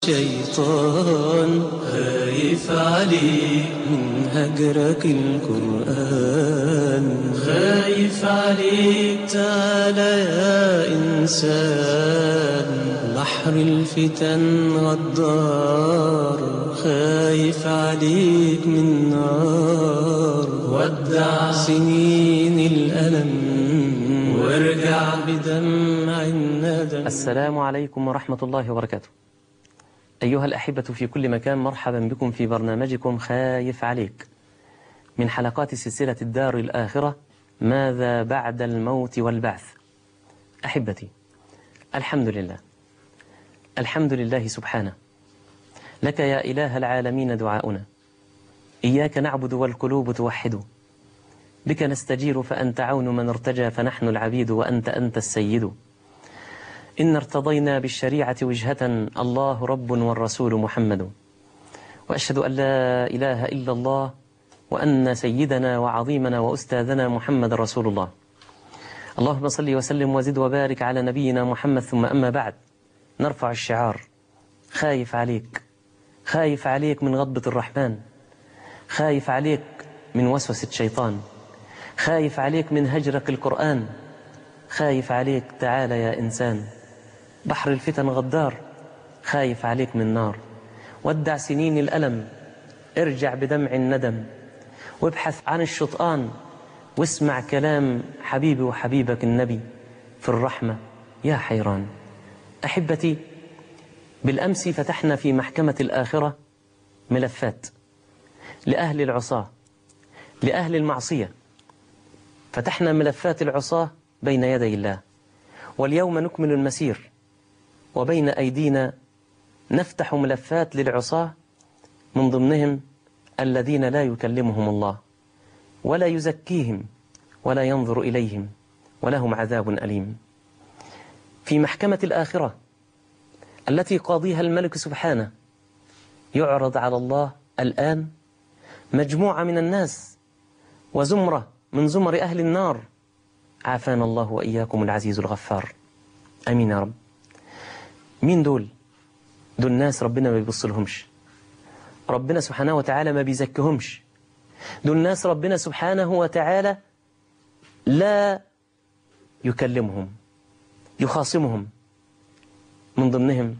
شيطان خايف عليك من هجرك القرآن خايف عليك تعالى يا إنسان بحر الفتن غدار خايف عليك من نار ودع سنين الألم وارجع بدمع الندم السلام عليكم ورحمة الله وبركاته أيها الأحبة في كل مكان مرحبا بكم في برنامجكم خايف عليك من حلقات سلسلة الدار الآخرة ماذا بعد الموت والبعث أحبتي الحمد لله الحمد لله سبحانه لك يا إله العالمين دعاؤنا إياك نعبد والقلوب توحد بك نستجير فأنت عون من ارتجى فنحن العبيد وأنت أنت السيد إن ارتضينا بالشريعة وجهة الله رب والرسول محمد وأشهد أن لا إله إلا الله وأن سيدنا وعظيمنا وأستاذنا محمد رسول الله اللهم صل وسلم وزد وبارك على نبينا محمد ثم أما بعد نرفع الشعار خايف عليك خايف عليك من غضبة الرحمن خايف عليك من وسوسة الشيطان خايف عليك من هجرك القرآن خايف عليك تعال يا إنسان بحر الفتن غدار خايف عليك من نار ودع سنين الألم ارجع بدمع الندم وابحث عن الشطآن واسمع كلام حبيبي وحبيبك النبي في الرحمة يا حيران أحبتي بالأمس فتحنا في محكمة الآخرة ملفات لأهل العصاة لأهل المعصية فتحنا ملفات العصاة بين يدي الله واليوم نكمل المسير وبين أيدينا نفتح ملفات للعصاة من ضمنهم الذين لا يكلمهم الله ولا يزكيهم ولا ينظر إليهم ولهم عذاب أليم في محكمة الآخرة التي قاضيها الملك سبحانه يعرض على الله الآن مجموعة من الناس وزمرة من زمر أهل النار عافانا الله وإياكم العزيز الغفار أمين يا رب مين دول دول ناس ربنا ما بيبص لهمش ربنا سبحانه وتعالى ما بيزكهمش دول ناس ربنا سبحانه وتعالى لا يكلمهم يخاصمهم من ضمنهم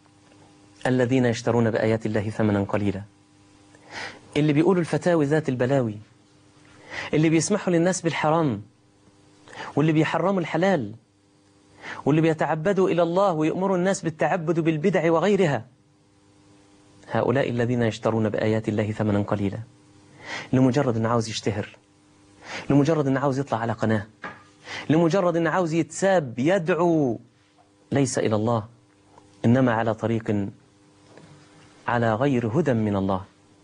الذين يشترون بآيات الله ثمنا قليلا اللي بيقولوا الفتاوي ذات البلاوي اللي بيسمحوا للناس بالحرام واللي بيحرموا الحلال واللي بيتعبدوا إلى الله ويأمروا الناس بالتعبد بالبدع وغيرها هؤلاء الذين يشترون بآيات الله ثمنا قليلا لمجرد أنه عاوز يشتهر لمجرد أنه عاوز يطلع على قناة لمجرد أنه عاوز يتساب يدعو ليس إلى الله إنما على طريق على غير هدى من الله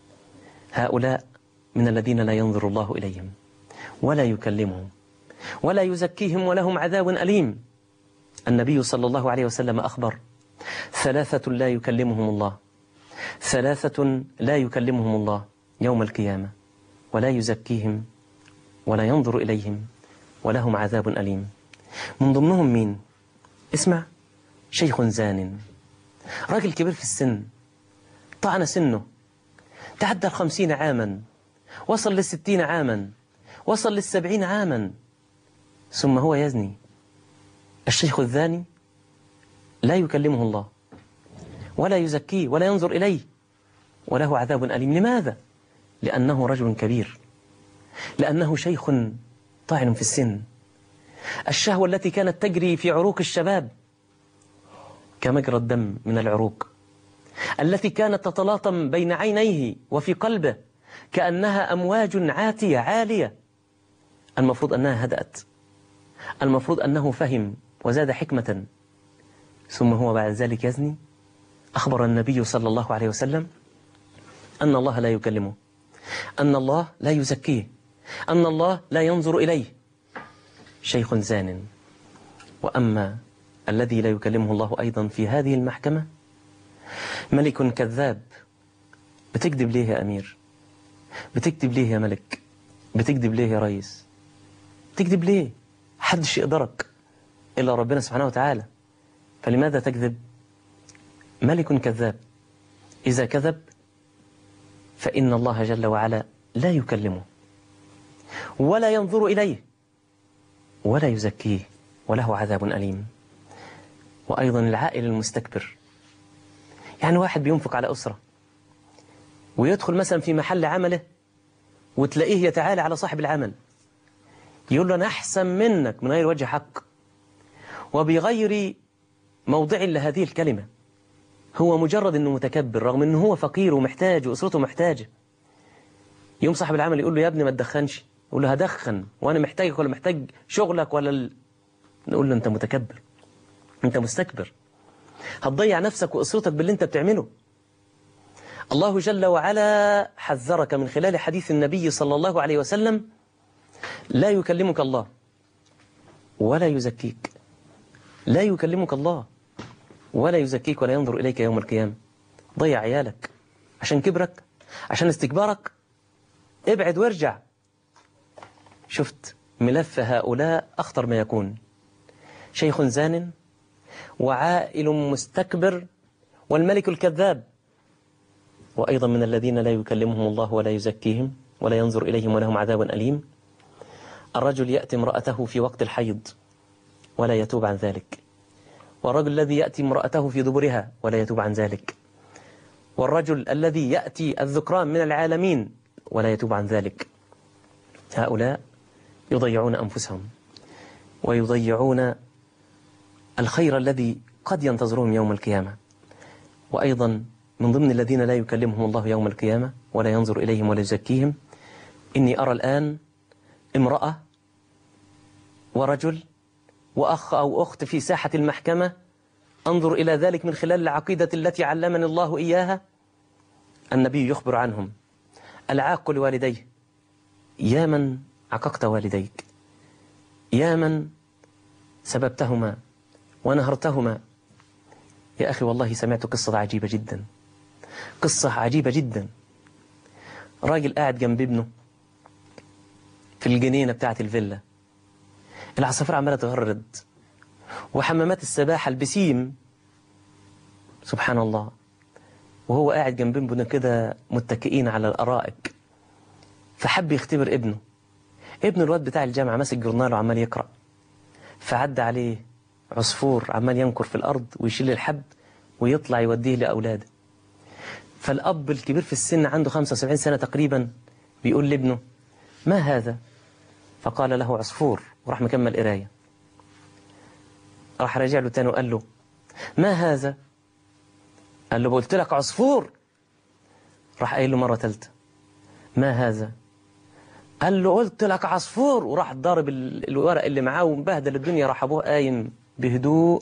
هؤلاء من الذين لا ينظر الله إليهم ولا يكلمهم ولا يزكيهم ولهم عذاب أليم النبي صلى الله عليه وسلم أخبر ثلاثة لا يكلمهم الله ثلاثة لا يكلمهم الله يوم القيامة ولا يزكيهم ولا ينظر إليهم ولهم عذاب أليم من ضمنهم مين اسمع شيخ زان راجل كبير في السن طعن سنه تعدى الخمسين عاما وصل للستين عاما وصل للسبعين عاما ثم هو يزني الشيخ الزاني لا يكلمه الله ولا يزكيه ولا ينظر إليه وله عذاب أليم لماذا؟ لأنه رجل كبير لأنه شيخ طاعن في السن الشهوة التي كانت تجري في عروق الشباب كمجرى الدم من العروق التي كانت تتلاطم بين عينيه وفي قلبه كأنها أمواج عاتية عالية المفروض أنها هدأت المفروض أنه فهم وزاد حكمة ثم هو بعد ذلك يزني أخبر النبي صلى الله عليه وسلم أن الله لا يكلمه أن الله لا يزكيه أن الله لا ينظر إليه شيخ زان وأما الذي لا يكلمه الله أيضا في هذه المحكمة ملك كذاب بتكذب ليه يا أمير بتكذب ليه يا ملك بتكذب ليه يا ريس تكذب ليه حدش يقدرك إلا ربنا سبحانه وتعالى فلماذا تكذب ملك كذاب إذا كذب فإن الله جل وعلا لا يكلمه ولا ينظر إليه ولا يزكيه وله عذاب أليم وأيضا العائل المستكبر يعني واحد بينفق على أسرة ويدخل مثلا في محل عمله وتلاقيه يتعالى على صاحب العمل يقول له أنا أحسن منك من غير وجه حق وبغير موضع لهذه الكلمة هو مجرد أنه متكبر رغم أنه هو فقير ومحتاج وأسرته محتاجة يوم صاحب العمل يقول له يا ابني ما تدخنش يقول له هدخن وأنا محتاجك ولا محتاج شغلك ولا ال... نقول له أنت متكبر أنت مستكبر هتضيع نفسك وأسرتك باللي أنت بتعمله الله جل وعلا حذرك من خلال حديث النبي صلى الله عليه وسلم لا يكلمك الله ولا يزكيك لا يكلمك الله ولا يزكيك ولا ينظر إليك يوم القيامة ضيع عيالك عشان كبرك عشان استكبارك ابعد وارجع شفت ملف هؤلاء أخطر ما يكون شيخ زان وعائل مستكبر والملك الكذاب وأيضا من الذين لا يكلمهم الله ولا يزكيهم ولا ينظر إليهم ولهم عذاب أليم الرجل يأتي امرأته في وقت الحيض ولا يتوب عن ذلك والرجل الذي يأتي امرأته في دبرها ولا يتوب عن ذلك والرجل الذي يأتي الذكران من العالمين ولا يتوب عن ذلك هؤلاء يضيعون أنفسهم ويضيعون الخير الذي قد ينتظرهم يوم القيامة وأيضا من ضمن الذين لا يكلمهم الله يوم القيامة ولا ينظر إليهم ولا يزكيهم إني أرى الآن امرأة ورجل وأخ أو أخت في ساحة المحكمة أنظر إلى ذلك من خلال العقيدة التي علمني الله إياها النبي يخبر عنهم العاق لوالديه يا من عققت والديك يا من سببتهما ونهرتهما يا أخي والله سمعت قصة عجيبة جدا قصة عجيبة جدا راجل قاعد جنب ابنه في الجنينة بتاعة الفيلا العصافير عمالة تغرد وحمامات السباحة البسيم سبحان الله وهو قاعد جنب ابنه كده متكئين على الأرائك فحب يختبر ابنه ابن الواد بتاع الجامعة ماسك جورنال وعمال يقرأ فعدى عليه عصفور عمال ينكر في الأرض ويشيل الحب ويطلع يوديه لأولاده فالأب الكبير في السن عنده 75 سنة تقريبا بيقول لابنه ما هذا فقال له عصفور وراح مكمل قرايه راح راجع له تاني وقال له ما هذا قال له قلت لك عصفور راح قايل له مرة ثالثة ما هذا قال له قلت لك عصفور وراح ضارب ال- الورق اللي معاه ومبهدل الدنيا راح ابوه قايم بهدوء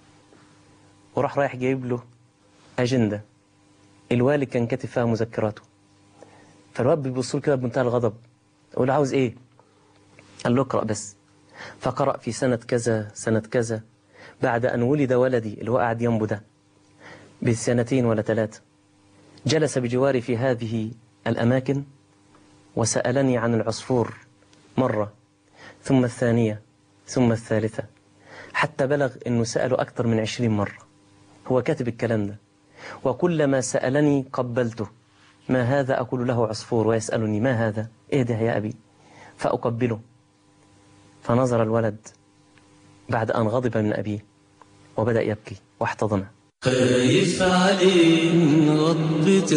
وراح رايح جايب له أجندة الوالد كان كاتب فيها مذكراته فالواد بيبص له كده بمنتهى الغضب يقول له عاوز ايه قال له اقرأ بس فقرأ في سنة كذا سنة كذا بعد أن ولد ولدي اللي هو قاعد جنبه ده بسنتين ولا ثلاثة جلس بجواري في هذه الأماكن وسألني عن العصفور مرة ثم الثانية ثم الثالثة حتى بلغ أنه سأله أكثر من عشرين مرة هو كاتب الكلام ده وكلما سألني قبلته ما هذا أقول له عصفور ويسألني ما هذا إيه ده يا أبي فأقبله فنظر الولد بعد أن غضب من أبيه وبدأ يبكي واحتضنه خايف عليك من غضبة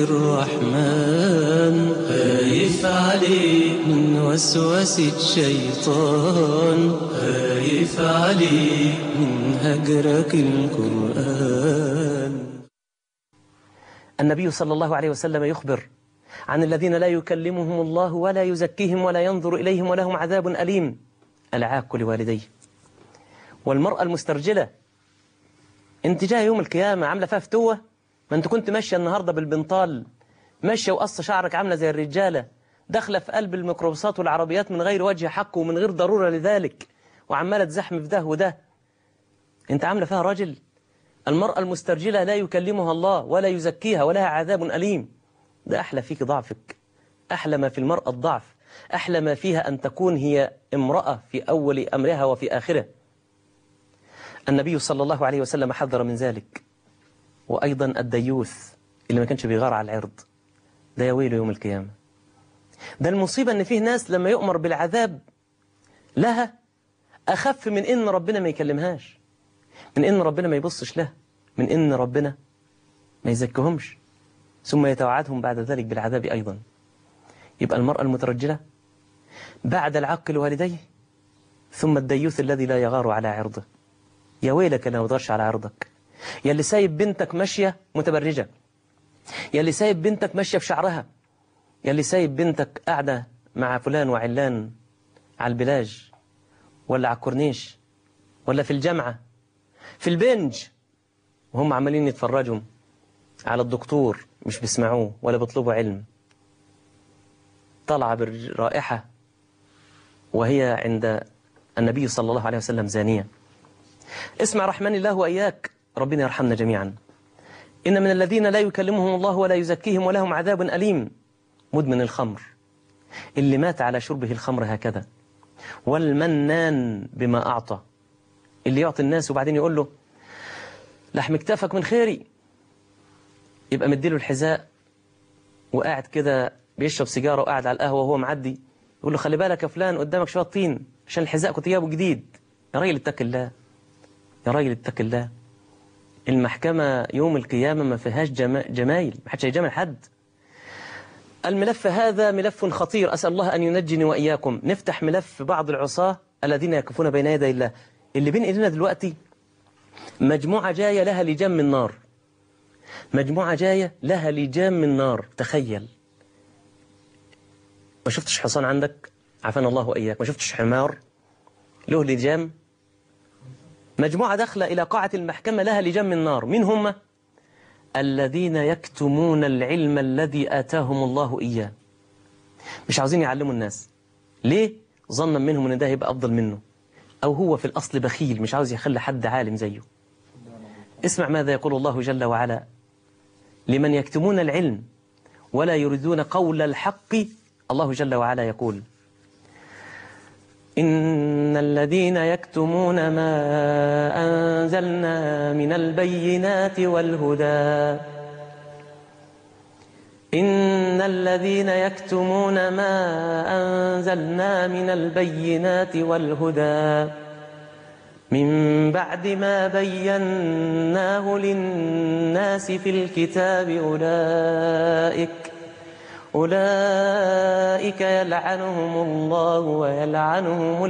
الرحمن خايف عليك من وسوسة الشيطان خايف عليك من هجرك القرآن النبي صلى الله عليه وسلم يخبر عن الذين لا يكلمهم الله ولا يزكيهم ولا ينظر إليهم ولهم عذاب أليم العاق لوالديه والمرأة المسترجلة انت جايه يوم القيامة عاملة فيها فتوة ما انت كنت ماشية النهاردة بالبنطال ماشية وقصة شعرك عاملة زي الرجالة داخلة في قلب الميكروباصات والعربيات من غير وجه حق ومن غير ضرورة لذلك وعمالة تزحم في ده وده انت عاملة فيها راجل المرأة المسترجلة لا يكلمها الله ولا يزكيها ولها عذاب أليم ده أحلى فيك ضعفك أحلى ما في المرأة الضعف أحلى ما فيها أن تكون هي امرأة في أول أمرها وفي آخره النبي صلى الله عليه وسلم حذر من ذلك وأيضا الديوث اللي ما كانش بيغار على العرض ده يا ويله يوم القيامة ده المصيبة ان فيه ناس لما يؤمر بالعذاب لها أخف من إن ربنا ما يكلمهاش من إن ربنا ما يبصش لها من إن ربنا ما يزكهمش ثم يتوعدهم بعد ذلك بالعذاب أيضا يبقى المرأة المترجلة بعد العق لوالديه ثم الديوث الذي لا يغار على عرضه يا ويلك لو غارش على عرضك يا اللي سايب بنتك ماشية متبرجة يا اللي سايب بنتك ماشية في شعرها يا اللي سايب بنتك قاعدة مع فلان وعلان على البلاج ولا على الكورنيش ولا في الجامعة في البنج وهم عمالين يتفرجوا على الدكتور مش بيسمعوه ولا بيطلبوا علم طلع بالرائحة وهي عند النبي صلى الله عليه وسلم زانية اسمع رحمن الله وإياك ربنا يرحمنا جميعا إن من الذين لا يكلمهم الله ولا يزكيهم ولهم عذاب أليم مدمن الخمر اللي مات على شربه الخمر هكذا والمنان بما أعطى اللي يعطي الناس وبعدين يقول له لحم كتافك من خيري يبقى مديله الحذاء وقاعد كده بيشرب سيجارة وقاعد على القهوة وهو معدي يقول له خلي بالك يا فلان قدامك شوية طين عشان الحذاء كنت جايبه جديد يا راجل اتق الله يا راجل اتق الله المحكمة يوم القيامة ما فيهاش جما... جمايل ما حدش هيجامل حد الملف هذا ملف خطير أسأل الله أن ينجني وإياكم نفتح ملف بعض العصاة الذين يقفون بين يدي الله اللي بين إيدينا دلوقتي مجموعة جاية لها لجام من نار مجموعة جاية لها لجام من نار تخيل ما شفتش حصان عندك عافانا الله وإياك ما شفتش حمار له لجام مجموعة داخلة إلى قاعة المحكمة لها لجام من نار مين هم؟ الذين يكتمون العلم الذي آتاهم الله إياه مش عاوزين يعلموا الناس ليه؟ ظنا منهم ان ده هيبقى أفضل منه أو هو في الأصل بخيل مش عاوز يخلي حد عالم زيه اسمع ماذا يقول الله جل وعلا لمن يكتمون العلم ولا يريدون قول الحق الله جل وعلا يقول إن الذين يكتمون ما أنزلنا من البينات والهدى إن الذين يكتمون ما أنزلنا من البينات والهدى من بعد ما بيناه للناس في الكتاب أولئك أولئك يلعنهم الله ويلعنهم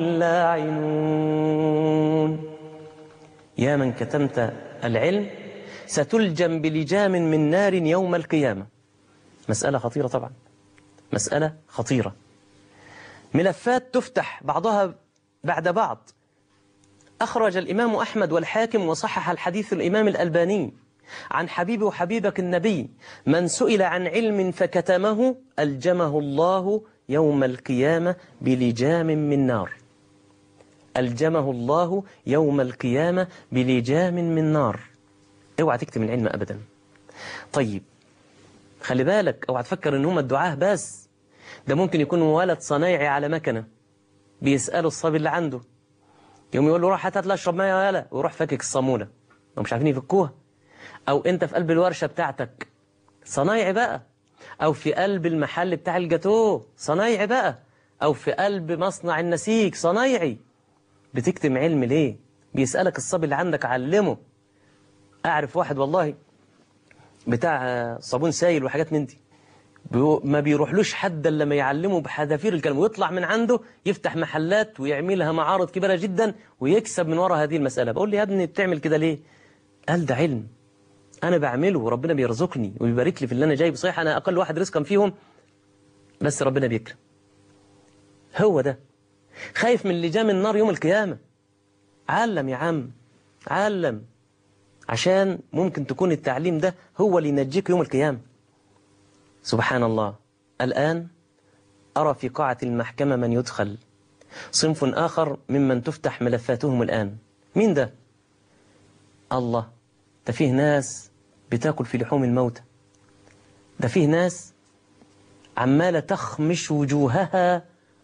اللاعنون يا من كتمت العلم ستلجم بلجام من نار يوم القيامة مسألة خطيرة طبعا مسألة خطيرة ملفات تفتح بعضها بعد بعض أخرج الإمام أحمد والحاكم وصحح الحديث الإمام الألباني عن حبيب وحبيبك النبي من سئل عن علم فكتمه ألجمه الله يوم القيامة بلجام من نار ألجمه الله يوم القيامة بلجام من نار اوعى تكتم العلم أبدا طيب خلي بالك اوعى تفكر ان هم الدعاه بس ده ممكن يكون ولد صنايعي على مكنة بيسأله الصبي اللي عنده يوم يقول له روح هات لي اشرب ميه يا يلا ويروح فاكك الصامولة ومش عارفين يفكوها او انت في قلب الورشة بتاعتك صنايعي بقى او في قلب المحل بتاع الجاتوه صنايعي بقى او في قلب مصنع النسيج صنايعي بتكتم علم ليه بيسألك الصبي اللي عندك علمه اعرف واحد والله بتاع صابون سايل وحاجات من دي بيو- ما بيروحلوش حد الا لما يعلمه بحذافير الكلام ويطلع من عنده يفتح محلات ويعملها معارض كبيرة جدا ويكسب من وراء هذه المسألة بقول لي يا ابني بتعمل كده ليه قال ده علم أنا بعمله وربنا بيرزقني ويبارك لي في اللي أنا جايبه صحيح أنا أقل واحد رزقا فيهم بس ربنا بيكرم هو ده خايف من لجام النار يوم القيامة علم يا عم علم عشان ممكن تكون التعليم ده هو اللي ينجيك يوم القيامة سبحان الله الآن أرى في قاعة المحكمة من يدخل صنف آخر ممن تفتح ملفاتهم الآن مين ده؟ الله ده فيه ناس بتاكل في لحوم الموتى ده فيه ناس عمالة تخمش وجوهها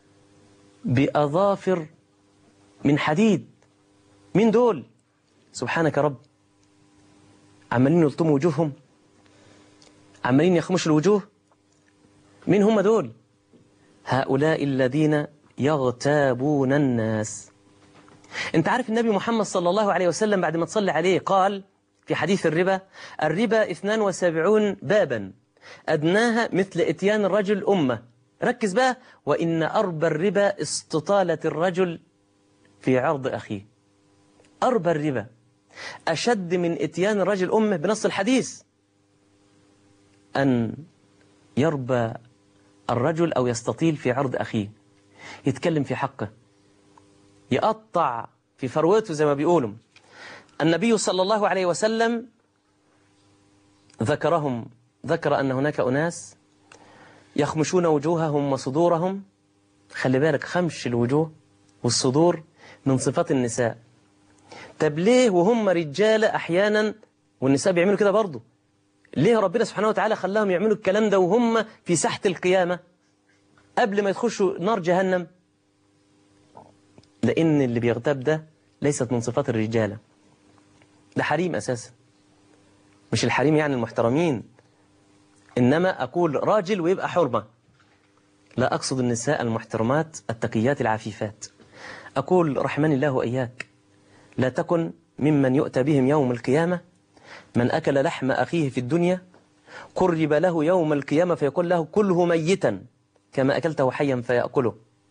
بأظافر من حديد مين دول؟ سبحانك يا رب عمالين يلطموا وجوههم عمالين يخمشوا الوجوه مين هم دول هؤلاء الذين يغتابون الناس انت عارف النبي محمد صلى الله عليه وسلم بعد ما تصلي عليه قال في حديث الربا الربا 72 بابا أدناها مثل إتيان الرجل أمة ركز بقى وإن أربى الربا استطالة الرجل في عرض أخيه أربى الربا أشد من إتيان الرجل أمه بنص الحديث أن يربى الرجل أو يستطيل في عرض أخيه يتكلم في حقه يقطع في فروته زي ما بيقولوا النبي صلى الله عليه وسلم ذكرهم ذكر أن هناك أناس يخمشون وجوههم وصدورهم خلي بالك خمش الوجوه والصدور من صفات النساء طب ليه وهم رجالة أحيانا والنساء بيعملوا كده برضه ليه ربنا سبحانه وتعالى خلاهم يعملوا الكلام ده وهم في ساحة القيامة قبل ما يخشوا نار جهنم لأن اللي بيغتاب ده ليست من صفات الرجالة ده حريم أساسا مش الحريم يعني المحترمين إنما أقول راجل ويبقى حرمة لا أقصد النساء المحترمات التقيات العفيفات أقول رحمن الله وإياك لا تكن ممن يؤتى بهم يوم القيامة من أكل لحم أخيه في الدنيا قرب له يوم القيامة فيقول له كله ميتا كما أكلته حيا فيأكله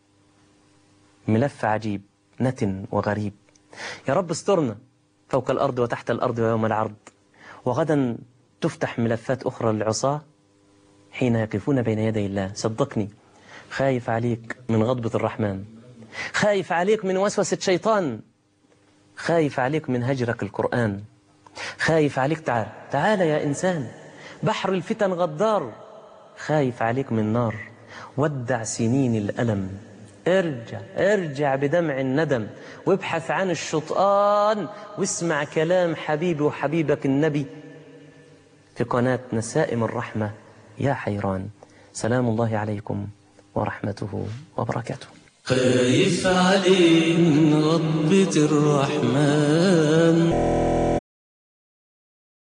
ملف عجيب نتن وغريب يا رب استرنا فوق الأرض وتحت الأرض ويوم العرض وغدا تفتح ملفات أخرى للعصاة حين يقفون بين يدي الله صدقني خايف عليك من غضبة الرحمن خايف عليك من وسوسة شيطان خايف عليك من هجرك القرآن خايف عليك تعال تعال يا إنسان بحر الفتن غدار خايف عليك من نار ودع سنين الألم ارجع ارجع بدمع الندم وابحث عن الشطآن واسمع كلام حبيبي وحبيبك النبي في قناة نسائم الرحمة يا حيران سلام الله عليكم ورحمته وبركاته خايف عليه من غضبة الرحمن